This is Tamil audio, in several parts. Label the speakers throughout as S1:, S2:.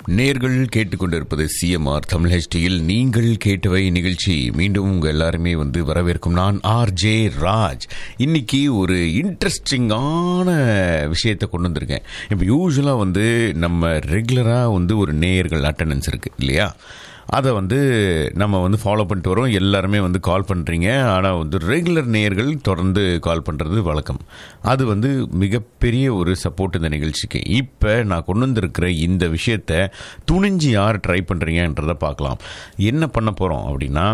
S1: நேர்கள் கேட்டுக்கொண்டிருப்பது சிஎம்ஆர் தமிழ் ஹெச்டியில் நீங்கள் கேட்டவை நிகழ்ச்சி மீண்டும் உங்க எல்லாருமே வந்து வரவேற்கும் நான் ஆர் ஜே ராஜ் இன்னைக்கு ஒரு இன்ட்ரெஸ்டிங்கான விஷயத்தை கொண்டு வந்திருக்கேன் இப்போ யூஸ்வலாக வந்து நம்ம ரெகுலராக வந்து ஒரு நேயர்கள் அட்டண்டன்ஸ் இருக்கு இல்லையா அதை வந்து நம்ம வந்து ஃபாலோ பண்ணிட்டு வரோம் எல்லாருமே வந்து கால் பண்ணுறீங்க ஆனால் வந்து ரெகுலர் நேயர்கள் தொடர்ந்து கால் பண்ணுறது வழக்கம் அது வந்து மிகப்பெரிய ஒரு சப்போர்ட் இந்த நிகழ்ச்சிக்கு இப்போ நான் கொண்டு வந்திருக்கிற இந்த விஷயத்தை துணிஞ்சு யார் ட்ரை பண்ணுறீங்கன்றதை பார்க்கலாம் என்ன பண்ண போகிறோம் அப்படின்னா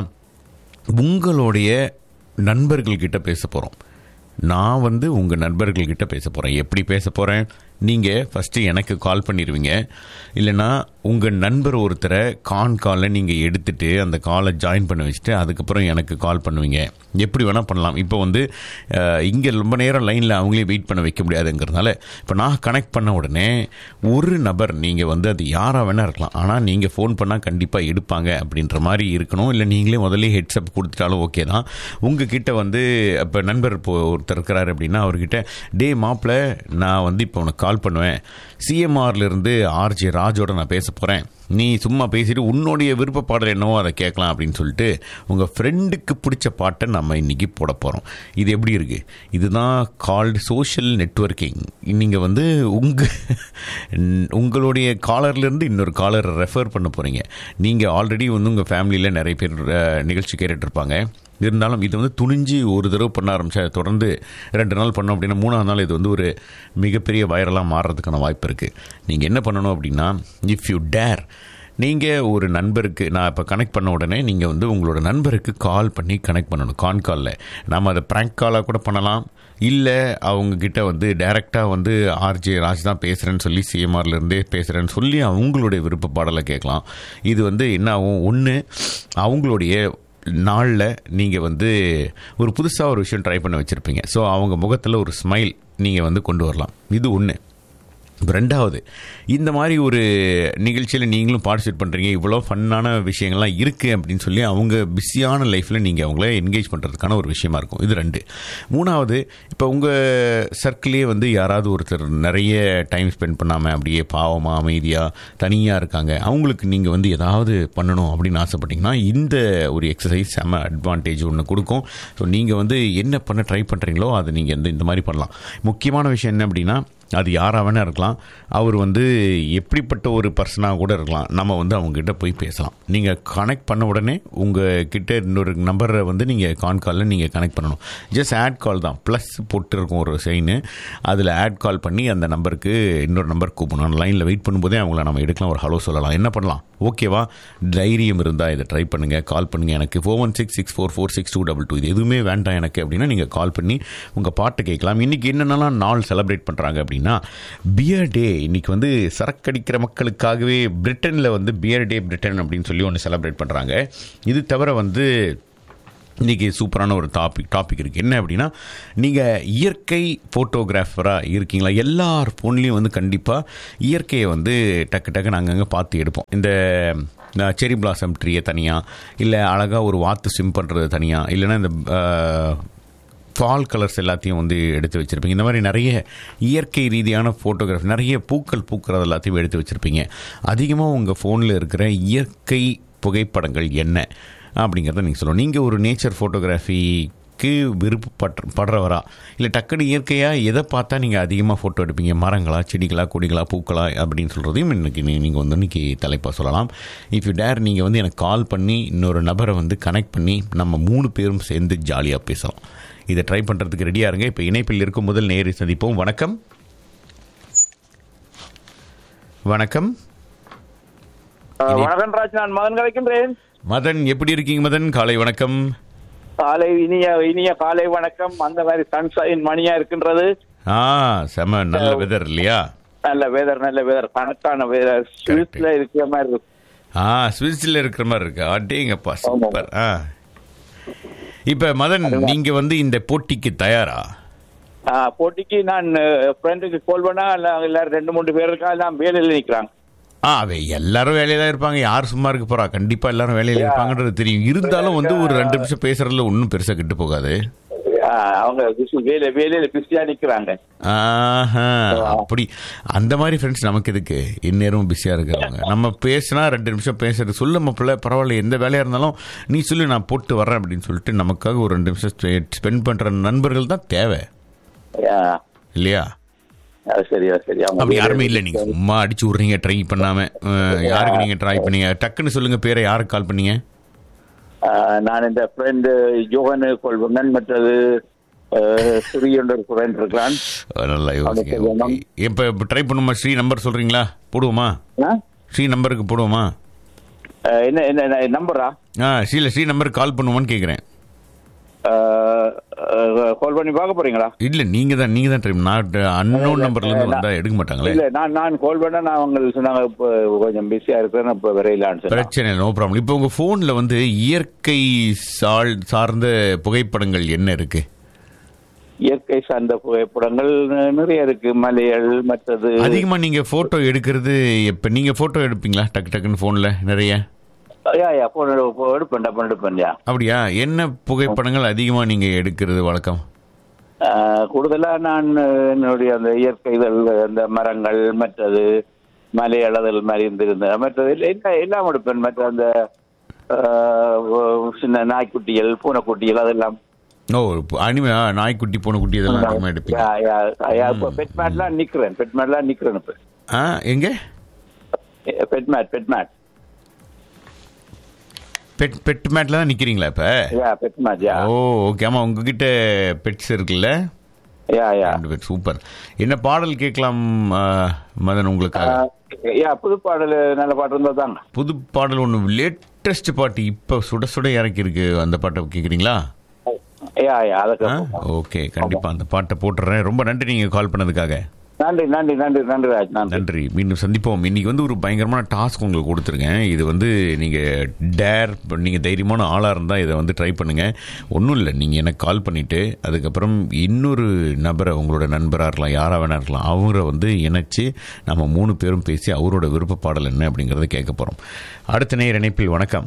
S1: உங்களுடைய நண்பர்கள்கிட்ட பேச போகிறோம் நான் வந்து உங்கள் நண்பர்கள்கிட்ட பேச போகிறேன் எப்படி பேச போகிறேன் நீங்கள் ஃபஸ்ட்டு எனக்கு கால் பண்ணிடுவீங்க இல்லைனா உங்கள் நண்பர் ஒருத்தரை கான் காலில் நீங்கள் எடுத்துட்டு அந்த காலை ஜாயின் பண்ண வச்சுட்டு அதுக்கப்புறம் எனக்கு கால் பண்ணுவீங்க எப்படி வேணால் பண்ணலாம் இப்போ வந்து இங்கே ரொம்ப நேரம் லைனில் அவங்களே வெயிட் பண்ண வைக்க முடியாதுங்கிறதுனால இப்போ நான் கனெக்ட் பண்ண உடனே ஒரு நபர் நீங்கள் வந்து அது யாராக வேணால் இருக்கலாம் ஆனால் நீங்கள் ஃபோன் பண்ணால் கண்டிப்பாக எடுப்பாங்க அப்படின்ற மாதிரி இருக்கணும் இல்லை நீங்களே முதல்ல ஹெட்ஸ்அப் கொடுத்துட்டாலும் ஓகே தான் உங்ககிட்ட வந்து இப்போ நண்பர் இப்போ ஒருத்தர் இருக்கிறாரு அப்படின்னா அவர்கிட்ட டே மாப்பிள்ள நான் வந்து இப்போ உனக்கு கால் பண்ணுவேன் சிஎம்ஆர்லேருந்து ஆர்ஜே ராஜோட நான் பேச போகிறேன் நீ சும்மா பேசிட்டு உன்னுடைய விருப்ப பாடல் என்னவோ அதை கேட்கலாம் அப்படின்னு சொல்லிட்டு உங்கள் ஃப்ரெண்டுக்கு பிடிச்ச பாட்டை நம்ம இன்றைக்கி போட போகிறோம் இது எப்படி இருக்குது இதுதான் கால்டு சோஷியல் நெட்ஒர்க்கிங் நீங்கள் வந்து உங்கள் உங்களுடைய காலர்லேருந்து இன்னொரு காலரை ரெஃபர் பண்ண போகிறீங்க நீங்கள் ஆல்ரெடி வந்து உங்கள் ஃபேமிலியில் நிறைய பேர் அஹ், நிகழ்ச்சி கேட்டுட்ருப்பாங்க இருந்தாலும் இது வந்து துணிஞ்சு ஒரு தடவை பண்ண ஆரம்பிச்சா அதை தொடர்ந்து ரெண்டு நாள் பண்ணோம் அப்படின்னா மூணாவது நாள் இது வந்து ஒரு மிகப்பெரிய வைரலாக மாறுறதுக்கான வாய்ப்பு இருக்குது நீங்கள் என்ன பண்ணணும் அப்படின்னா இஃப் யூ டேர் நீங்கள் ஒரு நண்பருக்கு நான் இப்போ கனெக்ட் பண்ண உடனே நீங்கள் வந்து உங்களோட நண்பருக்கு கால் பண்ணி கனெக்ட் பண்ணணும் கான் காலில் நம்ம அதை ப்ராங்க் காலாக கூட பண்ணலாம் இல்லை அவங்கக்கிட்ட வந்து டைரெக்டாக வந்து ஆர்ஜே ராஜ் தான் பேசுகிறேன்னு சொல்லி சிஎம்ஆர்லேருந்தே பேசுகிறேன்னு சொல்லி அவங்களுடைய விருப்ப பாடலை கேட்கலாம் இது வந்து என்ன ஆகும் ஒன்று அவங்களுடைய நாளில் நீங்கள் வந்து ஒரு புதுசாக ஒரு விஷயம் ட்ரை பண்ண வச்சுருப்பீங்க ஸோ அவங்க முகத்தில் ஒரு ஸ்மைல் நீங்கள் வந்து கொண்டு வரலாம் இது ஒன்று ரெண்டாவது இந்த மாதிரி ஒரு நிகழ்ச்சியில் நீங்களும் பார்ட்டிசிபேட் பண்ணுறீங்க இவ்வளோ ஃபன்னான விஷயங்கள்லாம் இருக்குது அப்படின்னு சொல்லி அவங்க பிஸியான லைஃப்பில் நீங்கள் அவங்கள என்கேஜ் பண்ணுறதுக்கான ஒரு விஷயமா இருக்கும் இது ரெண்டு மூணாவது இப்போ உங்கள் சர்க்கிளே வந்து யாராவது ஒருத்தர் நிறைய டைம் ஸ்பெண்ட் பண்ணாமல் அப்படியே பாவமாக அமைதியாக தனியாக இருக்காங்க அவங்களுக்கு நீங்கள் வந்து ஏதாவது பண்ணணும் அப்படின்னு ஆசைப்பட்டீங்கன்னா இந்த ஒரு எக்ஸசைஸ் செம்ம அட்வான்டேஜ் ஒன்று கொடுக்கும் ஸோ நீங்கள் வந்து என்ன பண்ண ட்ரை பண்ணுறீங்களோ அதை நீங்கள் வந்து இந்த மாதிரி பண்ணலாம் முக்கியமான விஷயம் என்ன அப்படின்னா அது யாராக வேணா இருக்கலாம் அவர் வந்து எப்படிப்பட்ட ஒரு பர்சனாக கூட இருக்கலாம் நம்ம வந்து அவங்ககிட்ட போய் பேசலாம் நீங்கள் கனெக்ட் பண்ண உடனே உங்கள் கிட்ட இன்னொரு நம்பரை வந்து நீங்கள் கான் காலில் நீங்கள் கனெக்ட் பண்ணணும் ஜஸ்ட் ஆட் கால் தான் ப்ளஸ் போட்டிருக்கும் ஒரு செயின் அதில் ஆட் கால் பண்ணி அந்த நம்பருக்கு இன்னொரு நம்பர் கூப்பிடணும் லைனில் வெயிட் பண்ணும்போதே அவங்கள நம்ம எடுக்கலாம் ஒரு ஹலோ சொல்லலாம் என்ன பண்ணலாம் ஓகேவா தைரியம் இருந்தால் இதை ட்ரை பண்ணுங்கள் கால் பண்ணுங்கள் எனக்கு four one six six four four six two double two இது எதுவுமே வேண்டாம் எனக்கு அப்படின்னா நீங்கள் கால் பண்ணி உங்கள் பாட்டு கேட்கலாம் இன்றைக்கி என்னென்னலாம் நாள் செலிப்ரேட் பண்ணுறாங்க அப்படின்னா பியர் டே இன்னைக்கு வந்து சரக்கடிக்கிற மக்களுக்காகவே பிரிட்டனில் வந்து பியர் டே பிரிட்டன் அப்படின்னு சொல்லி ஒன்று செலிப்ரேட் பண்ணுறாங்க இது தவிர வந்து இன்றைக்கி சூப்பரான ஒரு டாபிக் டாபிக் இருக்குது என்ன அப்படின்னா நீங்கள் இயற்கை ஃபோட்டோகிராஃபராக இருக்கீங்களா எல்லார் ஃபோன்லேயும் வந்து கண்டிப்பாக இயற்கையை வந்து டக்கு டக்குன்னு அங்கங்கே பார்த்து எடுப்போம் இந்த செரி பிளாசம் ட்ரீயை தனியாக இல்லை அழகாக ஒரு வாத்து ஸ்விம் பண்ணுறது தனியாக இல்லைன்னா இந்த அஹ், ஃபால் கலர்ஸ் எல்லாத்தையும் வந்து எடுத்து வச்சுருப்பீங்க இந்த மாதிரி நிறைய இயற்கை ரீதியான ஃபோட்டோகிராஃபி நிறைய பூக்கள் பூக்கிறது எல்லாத்தையும் எடுத்து வச்சுருப்பீங்க அதிகமாக உங்கள் ஃபோனில் இருக்கிற இயற்கை புகைப்படங்கள் என்ன அப்படிங்கிறத நீங்கள் சொல்லணும் நீங்கள் ஒரு நேச்சர் ஃபோட்டோகிராஃபிக்கு விருப்பப்பட்ட படுறவரா இல்லை டக்குனு இயற்கையாக எதை பார்த்தா நீங்கள் அதிகமாக ஃபோட்டோ எடுப்பீங்க மரங்களா செடிகளா கொடிகளா பூக்களா அப்படின்னு சொல்கிறதையும் இன்னைக்கு நீங்கள் வந்து இன்னைக்கு தலைப்பாக சொல்லலாம் இஃப் யூ டேர் நீங்கள் வந்து எனக்கு கால் பண்ணி இன்னொரு நபரை வந்து கனெக்ட் பண்ணி நம்ம மூணு பேரும் சேர்ந்து ஜாலியாக பேசலாம் இதை ட்ரை பண்ணுறதுக்கு ரெடியாக இருங்க இப்போ இணைப்பில் இருக்கும் முதல் நேரை சந்திப்போம் வணக்கம் வணக்கம்
S2: அஹ், வணக்கம் ராஜ் நான் மகன் கலைக்கின்றேன்
S1: மதன் எப்படி இருக்கீங்க மதன் காலை வணக்கம்
S2: காலை இனிய இனிய காலை வணக்கம் அந்த மாதிரி சன்ஷைன் மணியா இருக்கின்றது
S1: ஆ செம நல்ல வெதர் இல்லையா
S2: நல்ல வேதர் நல்ல வேதர் கணக்கான வேதர் ஸ்வீட்ல இருக்கிற மாதிரி இருக்கு
S1: ஆ சுவிட்சில் இருக்கிற மாதிரி இருக்கு அடேங்கப்பா சூப்பர் ஆ இப்போ மதன் நீங்க வந்து இந்த போட்டிக்கு தயாரா
S2: அஹ், போட்டிக்கு நான் ஃப்ரெண்டுக்கு கால் பண்ணா இல்ல- எல்லாரும் ரெண்டு மூணு பேர் இருக்கா எல்லாம் வேலையில் நிக்கிறாங்க
S1: ஆ அவ எல்லாரும் வேலையில தான் இருப்பாங்க யார் சும்மா இருக்க போறா கண்டிப்பா எல்லாரும் வேலையில இருப்பாங்கன்றது தெரியும் இருந்தாலும் வந்து ஒரு ரெண்டு நிமிஷம் பேசுறதுல ஒன்றும் பெருசா கெட்டு போகாது
S2: அவங்க busy- வேலை வேலையில பிஸியா நிக்கிறாங்க
S1: ஆஹா அப்படி அந்த மாதிரி ஃப்ரெண்ட்ஸ் நமக்கு எதுக்கு இந்நேரம் பிஸியாக இருக்கிறவங்க நம்ம பேசினா ரெண்டு நிமிஷம் பேசுறது சொல்லு மாப்பிள்ள பரவாயில்ல எந்த வேலையாக இருந்தாலும் நீ சொல்லு நான் போட்டு வர்றேன் அப்படின்னு சொல்லிட்டு நமக்காக ஒரு ரெண்டு நிமிஷம் ஸ்பெண்ட் பண்ணுற நண்பர்கள் தான் தேவை
S2: ஆ,
S1: இல்லையா
S2: அது சரியா சரி அவங்க
S1: அப்படி யாருமே
S2: வேலையில
S1: இல்லை நீங்க சும்மா அடிச்சு விட்றீங்க ட்ரை பண்ணாம அஹ், யாருக்கு நீங்க ட்ரை பண்ணீங்க டக்குன்னு சொல்லுங்க பேரை யாருக்கு கால் பண்ணீங்க
S2: ஆ, நான் இந்த ஃப்ரெண்டு யோகனு கொள்வங்கன் மற்றது ஸ்ரீ என்ற ஒரு ஃப்ரெண்ட் இருக்கிறான்
S1: அஹ், நல்லா யோசிங்க
S2: சொல்லணும்.
S1: Okay. இப்ப ட்ரை பண்ணுமா ஸ்ரீ நம்பர் சொல்றீங்களா போடுவோமா
S2: ஆ?
S1: ஸ்ரீ நம்பருக்கு போடுவோமா
S2: ஆ, என்ன என்ன நம்பரா
S1: ஆ ஸ்ரீல ஸ்ரீ நம்பருக்கு கால் பண்ணுவோமான்னு கேட்குறேன்
S2: கால் பண்ணி பார்க்க போறீங்களா
S1: இல்ல நீங்க தான் நீங்க தான் ட்ரை நான் அன்னோன் நம்பர்ல இருந்து வந்தா எடுக்க மாட்டாங்களே
S2: இல்ல நான் நான் கால் பண்ண நான் உங்களுக்கு சொன்னாங்க இப்போ கொஞ்சம் பிஸியா இருக்கிறேன் இப்போ வரையிலான்னு சொன்னேன்
S1: பிரச்சனை நோ ப்ராப்ளம் இப்போ உங்க போன்ல வந்து இயற்கை சால் சார்ந்த புகைப்படங்கள் என்ன இருக்கு
S2: இயற்கை சார்ந்த புகைப்படங்கள் நி- நிறைய இருக்கு மலைகள் மற்றது
S1: அதிகமா நீங்க போட்டோ எடுக்கிறது எப்ப நீங்க போட்டோ எடுப்பீங்களா டக்கு டக்குன்னு போன்ல நிறைய
S2: யா யா போன் எடுப்பேன் டப்பன் எடுப்பேன் யா
S1: அப்படியா என்ன புகைப்படங்கள் அதிகமா நீங்க எடுக்கிறது வழக்கம்
S2: ஆஹ் கூடுதலா நான் என்னுடைய அந்த இயற்கைகள் அந்த மரங்கள் மற்றது மலை அளதல் மாதிரி இருந்திருந்த மற்றது இல்ல- இல்ல- எல்லாம் எடுப்பேன் மற்ற அந்த ஆஹ், சின்ன நாய்க்குட்டிகள் பூனைக்குட்டிகள் அதெல்லாம்
S1: ஓ அனிமே நாய்க்குட்டி பூனைக்குட்டி இதெல்லாம் அதிகமா எடுப்பீங்க
S2: யா, யா, யா, இப்ப பெட் மேட்லாம் நிக்கிறேன் பெட் மேட்லாம் நிக்கிறேன் இப்ப
S1: ஆ எங்க
S2: bed mat bed mat
S1: bed bed மேட்ல தான் நிக்கிறீங்களா இப்ப
S2: yeah bed mat yeah
S1: oh okay ஆமா உங்ககிட்ட பெட்ஸ் இருக்குல்ல
S2: யா யா
S1: ரெண்டு பேர் சூப்பர் என்ன பாடல் கேட்கலாம் ஆ, மதன் உங்களுக்காக
S2: ஆஹ், யா புது பாடல் நல்ல பாட்டு இருந்தா தாங்க
S1: புது பாடல் ஒன்று லேட்டஸ்ட் பாட்டு இப்போ சுட சுட இறக்கி இருக்கு அந்த பாட்டை கேட்குறீங்களா
S2: யா யா அதுக்கு
S1: ஓகே கண்டிப்பா அந்த பாட்டை போட்டுறேன் ரொம்ப நன்றி நீங்க கால் பண்ணதுக்காக
S2: நன்றி நன்றி நன்றி நன்றி ராஜ் நன்றி
S1: நன்றி மீண்டும் சந்திப்போம் இன்னைக்கு வந்து ஒரு பயங்கரமான டாஸ்க் உங்களுக்கு கொடுத்துருக்கேன் இது வந்து நீங்க டேர் நீங்க தைரியமான ஆளா இருந்தா இதை வந்து ட்ரை பண்ணுங்க ஒன்றும் இல்லை நீங்க எனக்கு கால் பண்ணிட்டு அதுக்கப்புறம் இன்னொரு நபரை உங்களோட நண்பராக இருக்கலாம் யாரா வேணா இருக்கலாம் அவரை வந்து இணைச்சு நம்ம மூணு பேரும் பேசி அவரோட விருப்ப பாடல் என்ன அப்படிங்கறத கேட்க போறோம் அடுத்த நேர் இணைப்பில் வணக்கம்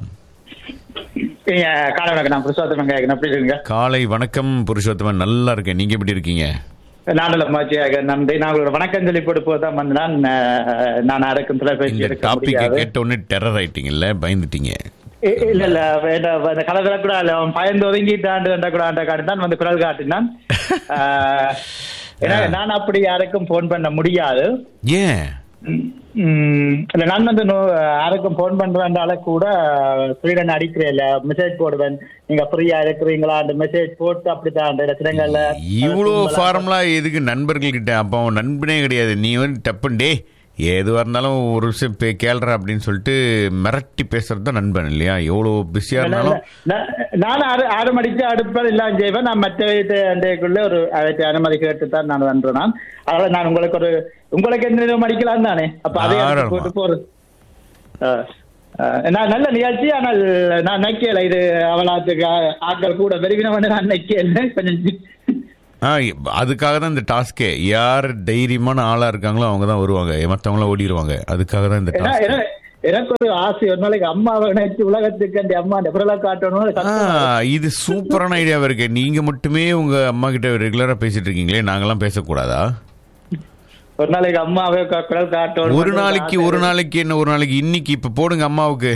S3: நீங்க காலை வணக்கம் நான் புருஷோத்தமன் கேட்கணும் எப்படி இருக்கீங்க
S1: காலை வணக்கம் புருஷோத்தமன் நல்லா இருக்கேன் நீங்க எப்படி இருக்கீங்க
S3: நாடல மாச்சியாக நன்றி நான் உங்களோட வணக்கம் சொல்லி போட்டு போதான் வந்து நான் அஹ், நான் அடக்கும் தொலைபேசி
S1: இந்த
S3: எடுக்க
S1: டாபிக்
S3: முடியாது
S1: கேட்ட உடனே டெரர் ஆயிட்டீங்கல்ல பயந்துட்டீங்க
S3: இ- இல்ல இல்ல வேண்டாம் அந்த கலவர கூட இல்ல அவன் பயந்து ஒதுங்கிட்டாண்டு என்ற கூட ஆண்ட காட்டினான் வந்து குரல் காட்டினான் அஹ், ஏன்னா நான் அப்படி யாருக்கும் போன் பண்ண முடியாது
S1: ஏன்
S3: உம், இல்ல நான் வந்து நோ- யாருக்கும் போன் பண்றதால கூட ஸ்வீடன் அடிக்கிறேன் இல்ல மெசேஜ் போடுவேன் நீங்க ஃப்ரீயா இருக்கிறீங்களா அந்த மெசேஜ் போட்டு அப்படித்தான் அந்த இடத்துலங்கள்ல
S1: இவ்வளோ ஃபார்முலா எதுக்கு நண்பர்கள் கிட்ட அப்போ அவன் நண்பனே கிடையாது நீ வந்து டப்புன் டே எதுவாக இருந்தாலும் ஒரு விஷயம் பே கேள்ற அப்படின்னு சொல்லிட்டு மிரட்டி பேசுறது தான் நண்பன் இல்லையா எவ்வளோ பிஸியாக இருந்தாலும்
S3: நான் நான் ஆறு ஆறு மணிக்கு அடுப்பது எல்லாம் செய்வேன் நான் மற்ற வீட்டு அண்டைக்குள்ள ஒரு அவற்றை அனுமதி கேட்டு தான் நான் வென்றேன் நான் அதனால நான் உங்களுக்கு ஒரு உங்களுக்கு எந்த நேரம் அடிக்கலாம் தானே அப்ப அதே
S1: தாராளமா.
S3: இடத்துக்கு போட்டு போறது அஹ், அஹ், நான் நல்ல நிகழ்ச்சி ஆனால் நான் நக்கியல இது அவளாத்துக்கு ஆ- ஆட்கள் கூட விரும்பினவனு நான் நக்கியல கொஞ்சம்
S1: ஆ அதுக்காக தான் இந்த டாஸ்கே யார் தைரியமான ஆளாக இருக்காங்களோ அவங்க தான் வருவாங்க மற்றவங்களாம் ஓடிடுவாங்க அதுக்காக தான் இந்த
S3: ஏன்னா
S1: டாஸ்க்
S3: ஏன்னா- எனக்கு ஒரு ஆசை ஒரு நாளைக்கு அம்மாவை நினைச்சு உலகத்துக்கு அந்த அம்மா அந்த குரலை காட்டணும்
S1: ஆ, இது சூப்பரான ஐடியாவா இருக்கு நீங்க மட்டுமே உங்க அம்மா கிட்ட ரெகுலரா பேசிட்டு இருக்கீங்களே நாங்கெல்லாம் பேசக்கூடாதா
S3: ஒரு நாளைக்கு அம்மாவை க- குரல் காட்டணும்
S1: ஒரு நாளைக்கு ஒரு நாளைக்கு என்ன ஒரு நாளைக்கு இன்னைக்கு இப்ப போடுங்க அம்மாவுக்கு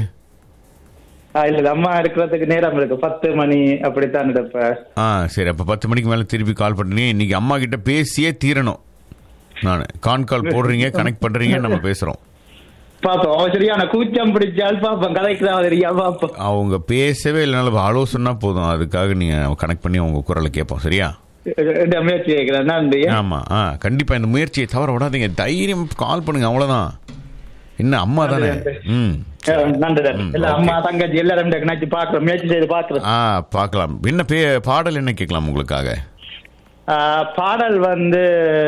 S3: ஆ, இல்ல இல்ல, அம்மா எடுக்கிறதுக்கு நேரம் இருக்கு பத்து மணி அப்படித்தான் எடுப்பேன்
S1: ஆ சரி அப்ப பத்து மணிக்கு மேல திருப்பி கால் பண்ணுறீங்க இன்னைக்கு அம்மா கிட்ட பேசியே தீரணும் நான் கான் கால் போடுறீங்க கனெக்ட் பண்றீங்க நம்ம பேசுறோம்
S3: பாப்போம் அவன் சரியான கூச்சம் பிடிச்சால் பாப்போம் கதைக்குதான் சரியா பாப்போம்
S1: அவங்க பேசவே இல்லைனாலும் ஹலோ சொன்னா போதும் அதுக்காக நீங்க கனெக்ட் பண்ணி உங்க குரலை கேட்போம் சரியா
S3: இந்த முயற்சி கேட்கிறேன் நன்றி
S1: ஆமா ஆ கண்டிப்பா இந்த முயற்சியை தவற விடாதீங்க தைரியம் கால் பண்ணுங்க அவ்வளவுதான் என்ன அம்மா தானே ம்
S3: அஹ், நன்றி நன்றி.
S1: ம்,
S3: இல்ல
S1: okay.
S3: அம்மா தங்கச்சி எல்லாரும் நினைச்சு பாக்குறோம் முயற்சி செய்து பாக்குறோம்
S1: ஆ பார்க்கலாம் என்ன பே பாடல் என்ன கேட்கலாம் உங்களுக்காக
S3: ஆஹ், பாடல் வந்து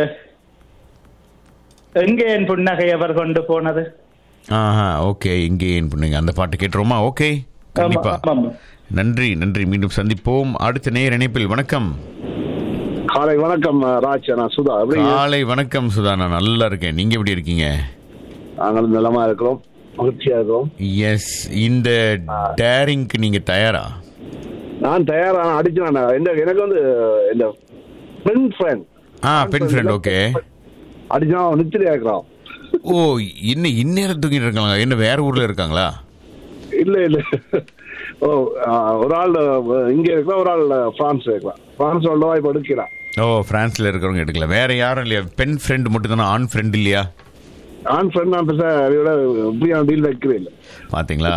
S3: எங்கே என் புன்னகை அவர் கொண்டு போனது
S1: ஆஹா ஓகே இங்கே ஏன் பண்ணுங்க அந்த பாட்டு கேட்டுருமா ஓகே கண்டிப்பா
S3: ஆமா, ஆமா.
S1: நன்றி நன்றி மீண்டும் சந்திப்போம் அடுத்த நேர் இணைப்பில் வணக்கம்
S4: காலை வணக்கம் ராஜ் நான் சுதா எப்படி
S1: காலை வணக்கம் சுதா நான் நல்லா இருக்கேன் நீங்க எப்படி இருக்கீங்க
S4: நாங்களும் நலமா இருக்கிறோம் மகிழ்ச்சியா இருக்கிறோம்
S1: எஸ் இந்த டேரிங்க்கு நீங்க தயாரா
S4: நான் தயாரா அடிச்சேன் என்ன எனக்கு வந்து இந்த பெண் ஃப்ரெண்ட்
S1: ஆ பென் ஃப்ரெண்ட் ஓகே
S4: அடிச்சா அவன் நிச்சயம் இருக்கிறான்
S1: ஓ இன்னும் இந்நேரம் தூங்கிட்டு இருக்காங்களா என்ன வேற ஊர்ல இருக்காங்களா
S4: இல்ல இல்ல ஓ ஆ, ஒரு ஆள் இங்க இருக்கலாம் ஒரு ஆள் பிரான்ஸ் இருக்கலாம் பிரான்ஸ் உள்ளவா இப்ப எடுக்கிறான்
S1: ஓ பிரான்ஸ்ல இருக்கிறவங்க எடுக்கல வேற யாரும் இல்லையா பென் ஃப்ரெண்ட் மட்டும் தானே ஆண் ஃப்ரெண்ட் இல்லையா
S4: ஆன் ஃப்ரெண்ட் நான் பேச அதையோட இப்படியான டீல் வைக்கவே இல்லை
S1: பாத்தீங்களா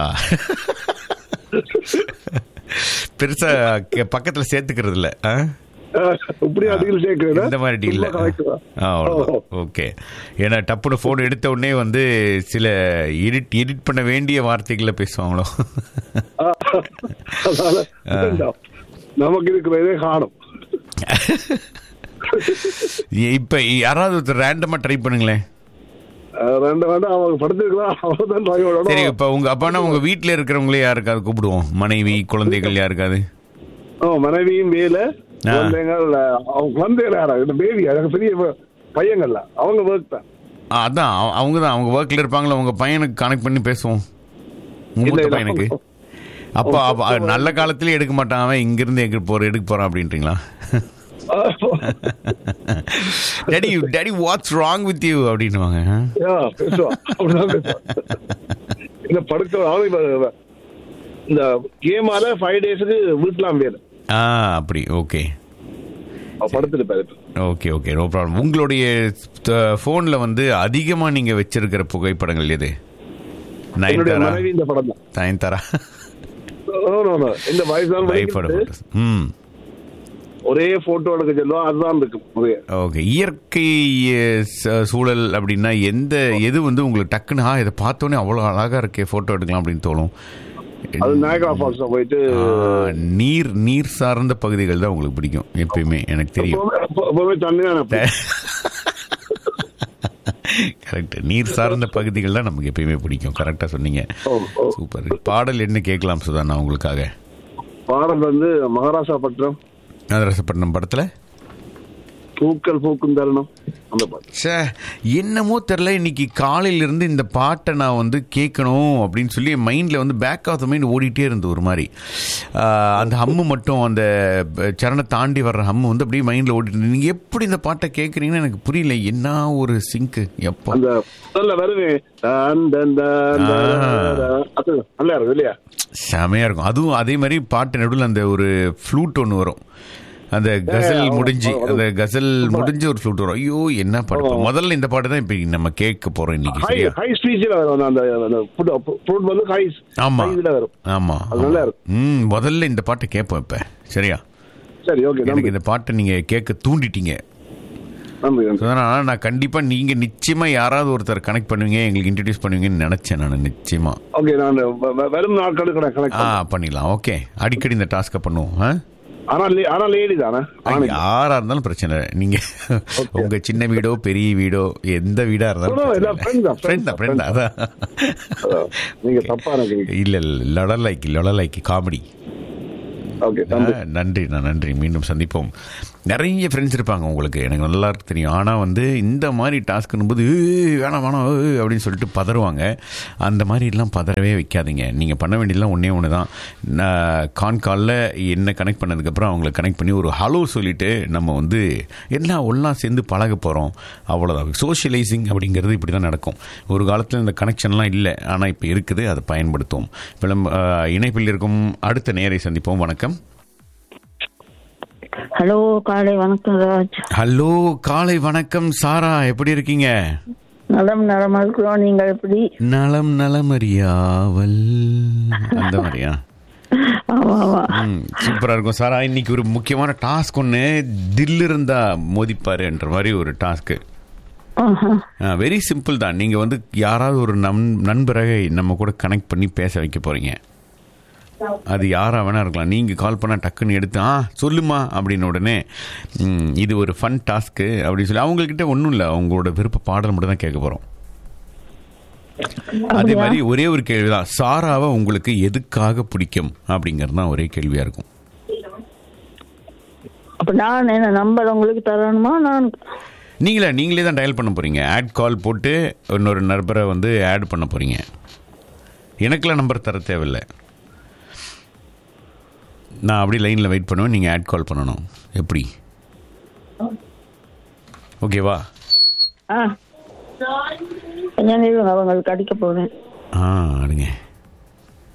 S1: பெருசா கே- பக்கத்துல சேர்த்துக்கிறது இல்ல ஆ?
S4: இப்படியா டீல் சேர்க்கிறேன்
S1: இந்த மாதிரி டீல் ஓகே ஏன்னா டப்புனு போன் எடுத்த உடனே வந்து சில எடிட் எடிட் பண்ண வேண்டிய வார்த்தைகளை பேசுவாங்களோ
S4: நமக்கு இருக்கிறதே காணும்
S1: இப்ப யாராவது ஒருத்தர் ரேண்டமா ட்ரை பண்ணுங்களேன்
S4: அஹ் ரெண்டு வேண்டாம் அவங்க படுத்துருக்கலாம் அவங்க தான் டிரைவரோட
S1: சரி இப்ப உங்க அப்பானா உங்க வீட்ல இருக்கிறவங்களே யாருக்காவது கூப்பிடுவோம் மனைவி குழந்தைகள் யாருக்காவது
S4: ஓ மனைவியும் வேலை
S1: ஆ.
S4: குழந்தைகள் அவங்க குழந்தைகள் யாரா இந்த பேபி எனக்கு பெரிய ப- பையங்கள்ல அவங்க ஒர்க் தான்
S1: ஆ, அதான் அவங்க தான் அவங்க ஒர்க்ல இருப்பாங்களா உங்க பையனுக்கு கனெக்ட் பண்ணி பேசுவோம் உங்க
S4: இல்ல,
S1: மூத்த
S4: இல்ல.
S1: பையனுக்கு அப்போ அப்ப நல்ல காலத்திலே எடுக்க மாட்டான் அவன் இங்க இருந்து எங்க போற எடுக்க போறான் அப்படின்றீங்களா daddy daddy what's wrong with you அப்படின்னுவாங்க ஆ?
S4: யா, பேசுவான் அப்படிதான் பேசுவான் இந்த படுக்க அவன் இப்ப- இந்த கேமால ஃபைவ் டேஸுக்கு வீட்டுலாம் வேலை
S1: ஆ அப்படி ஓகே
S4: அவன் படுத்துட்டு
S1: ஓகே ஓகே நோ ப்ராப்ளம் உங்களுடைய ஃபோன்ல வந்து அதிகமா நீங்க வச்சிருக்கிற புகைப்படங்கள் எது
S4: என்னுடைய
S1: நயன்தாரா
S4: மனைவி இந்த படம் தான்
S1: நயன்தாரா
S4: No, no, no. இந்த வயசான
S1: வைஃபோட
S4: வரைக்கும்
S1: photos. ம்
S4: ஒரே போட்டோ எடுக்க சொல்லுவோம் அதுதான் இருக்கு நிறைய
S1: ஓகே இயற்கை அஹ், ச- சூழல் அப்படின்னா எந்த எது வந்து உங்களுக்கு டக்குன்னு ஆ இதை பார்த்தோன்னே அவ்வளோ அழகா இருக்கே ஃபோட்டோ எடுக்கலாம் அப்படின்னு தோணும்
S4: அது நாயகரா ஃபால்ஸ் போயிட்டு
S1: ஆ, நீர் நீர் சார்ந்த பகுதிகள் தான் உங்களுக்கு பிடிக்கும் எப்பயுமே எனக்கு தெரியும்
S4: எப்பவுமே- எப்ப- எப்பவுமே தண்ணி தான்
S1: கரெக்ட் நீர் சார்ந்த பகுதிகள் தான் நமக்கு எப்பயுமே பிடிக்கும் கரெக்டா சொன்னீங்க
S4: ஓ, ஓ.
S1: சூப்பர் பாடல் என்ன கேட்கலாம் சுதாண்ணா உங்களுக்காக
S4: பாடல் வந்து மகாராஷ்டிரா பட்டம்
S1: நதரசப்பட்டினம் படத்துல
S4: பூக்கள் பூக்கும் தருணம் அந்த பாட்டு
S1: ச்சே என்னமோ தெரில இன்னைக்கு காலையில இருந்து இந்த பாட்டை நான் வந்து கேட்கணும் அப்படின்னு சொல்லி என் மைண்டில் வந்து பேக் ஆஃப் த மைண்ட் ஓடிட்டே இருந்து ஒரு மாதிரி ஆஹ், அந்த ஹம்மு மட்டும் அந்த ப- சரணை தாண்டி வர்ற ஹம்மு வந்து அப்படியே மைண்டில் ஓடிட்டு இருந்து நீங்கள் எப்படி இந்த பாட்டை கேட்குறீங்கன்னு எனக்கு புரியல என்ன ஒரு சிங்க்கு எப்போ
S4: அந்த முதல்ல வருவே டன், டன், டன், டன், டன். அது நல்லா இருக்கும் இல்லையா
S1: செமையாக இருக்கும் அதுவும் அதே மாதிரி பாட்டு நடுவில் அந்த ஒரு ஃப்ளூட் ஒன்று வரும் அந்த கசல்
S4: ஆமா,
S1: முடிஞ்சு
S4: ஆமா,
S1: அந்த கசல் முடிஞ்சு ஒரு ஃப்ளூட் வரும் ஐயோ என்ன பாட்டு இப்ப முதல்ல இந்த பாட்டு தான் இப்போ நம்ம கேட்க போகிறோம் இன்னைக்கு
S4: ஹை
S1: சரியா
S4: ஹை ஸ்பீச்சில் வரும் அந்த அந்த ஃப்ரூட் வந்து ஹை
S1: ஆமா
S4: இதில் வரும்
S1: ஆமா
S4: அது நல்லா இருக்கும்.
S1: ம் முதல்ல இந்த பாட்டை கேட்போம் இப்ப சரியா
S4: சரி ஓகே
S1: எனக்கு
S4: நன்றி
S1: இந்த பாட்டை நீங்க கேட்க தூண்டிட்டீங்க
S4: நன்றி நன்றி
S1: அதனால நான் கண்டிப்பா நீங்க நிச்சயமா யாராவது ஒருத்தர் கனெக்ட் பண்ணுவீங்க எங்களுக்கு இன்ட்ரடியூஸ் பண்ணுவீங்கன்னு நினைச்சேன் நான் நிச்சயமா
S4: ஓகே நான் வ- வ- வரும் நாட்களுக்கு நான் கனெக்ட்
S1: ஆ பண்ணிடலாம் ஓகே அடிக்கடி இந்த டாஸ்க்கை பண்ணுவோம் ஆ?
S4: ஆனா லே- ஆனா லேடி தானே ஆண் இல்ல.
S1: யாரா இருந்தாலும் பிரச்சனை இல்லை நீங்க உங்க சின்ன வீடோ பெரிய வீடோ எந்த வீடா
S4: No, no, எல்லாம் friend
S1: இருந்தாலும்
S4: தான்,
S1: ஃப்ரெண்ட் தான் ஃப்ரெண்ட் தான் அதான்
S4: அதான். நீங்க தப்பா நினைக்கிறீங்க
S1: இல்ல இல்ல லொடலைக்கு லொடலைக்கு காமெடி
S4: ஓகே நன்றி
S1: ஆ, நன்றி நான் நன்றி மீண்டும் சந்திப்போம் நிறைய ஃப்ரெண்ட்ஸ் இருப்பாங்க உங்களுக்கு எனக்கு நல்லா இருக்கு தெரியும் ஆனால் வந்து இந்த மாதிரி டாஸ்க்குன்னு போது "ஏய், வேணாம் வேணாம் ஏய்" அப்படின்னு சொல்லிட்டு பதறுவாங்க அந்த மாதிரிலாம் பதறவே வைக்காதீங்க நீங்கள் பண்ண வேண்டியதெல்லாம் ஒன்றே ஒன்று தான் நான் கான் காலில் என்ன கனெக்ட் பண்ணதுக்கப்புறம் அவங்கள கனெக்ட் பண்ணி ஒரு ஹலோ சொல்லிட்டு நம்ம வந்து எல்லாம் ஒன்றா சேர்ந்து பழக போகிறோம் அவ்வளோதான் சோஷியலைசிங் அப்படிங்கிறது இப்படி தான் நடக்கும் ஒரு காலத்தில் இந்த கனெக்ஷன்லாம் இல்லை ஆனால் இப்போ இருக்குது அதை பயன்படுத்துவோம் இப்போ நம்ம ஆ, இணைப்பில் இருக்கும் அடுத்த நேரை சந்திப்போம் வணக்கம்
S5: ஹலோ காலை வணக்கம் ராஜ்
S1: ஹலோ காலை வணக்கம் சாரா எப்படி இருக்கீங்க
S5: நலம் நலமா இருக்கிறோம் நீங்கள் எப்படி
S1: நலம் நலமறியாவல் அந்த மாதிரியா
S5: ஆமா ஆமா
S1: ம் சூப்பரா இருக்கும் சாரா இன்னைக்கு ஒரு முக்கியமான டாஸ்க் ஒன்று தில் இருந்தா மோதிப்பாருன்ற மாதிரி ஒரு டாஸ்க்கு
S5: ஆஹா.
S1: வெரி சிம்பிள் தான் நீங்க வந்து யாராவது ஒரு நம் நண்பரை நம்ம கூட கனெக்ட் பண்ணி பேச வைக்க போறீங்க அது யாரா வேணா இருக்கலாம் நீங்க கால் பண்ணா டக்குன்னு எடுத்து ஆ சொல்லுமா அப்படின்னு உடனே ம், இது ஒரு ஃபன் டாஸ்க்கு அப்படின்னு சொல்லி அவங்கக்கிட்ட ஒன்றும் இல்லை அவங்களோட விருப்ப பாடல் மட்டும் தான் கேட்க போறோம் அதே மாதிரி ஒரே ஒரு கேள்விதான் சாராவை உங்களுக்கு எதுக்காக பிடிக்கும் அப்படிங்கிறது தான் ஒரே கேள்வியா இருக்கும்
S5: அப்ப நான் என்ன நம்பர் உங்களுக்கு தரணுமா நான்
S1: நீங்களே நீங்களே தான் டயல் பண்ண போறீங்க ஆட் கால் போட்டு இன்னொரு நண்பரை வந்து ஆட் பண்ண போறீங்க எனக்கெல்லாம் நம்பர் தர தேவையில்லை நான் அப்படியே லைனில் வெயிட் பண்ணுவேன் நீங்கள் ஆட் கால் பண்ணணும் எப்படி ஓகேவா
S5: ஆ கொஞ்சம் நேரம் அவங்களுக்கு அடிக்க போறேன்
S1: ஆ அடுங்க